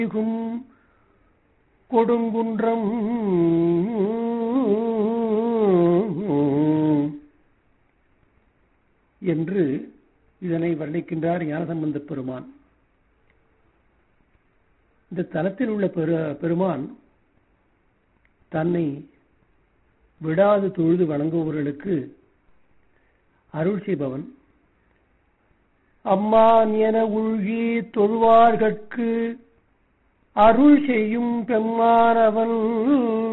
மிகும் கொடுங்குன்றம் என்று இதனை வர்ணிக்கின்றார் ஞானசம்பந்த பெருமான் இந்த தலத்தில் உள்ள பெரு பெருமான் தன்னை விடாது தொழுது வணங்குபவர்களுக்கு அருள் செய்பவன் அம்மான் என உழ்கி தொழுவார்கட்கு அருள் செய்யும் பெம்மானவன்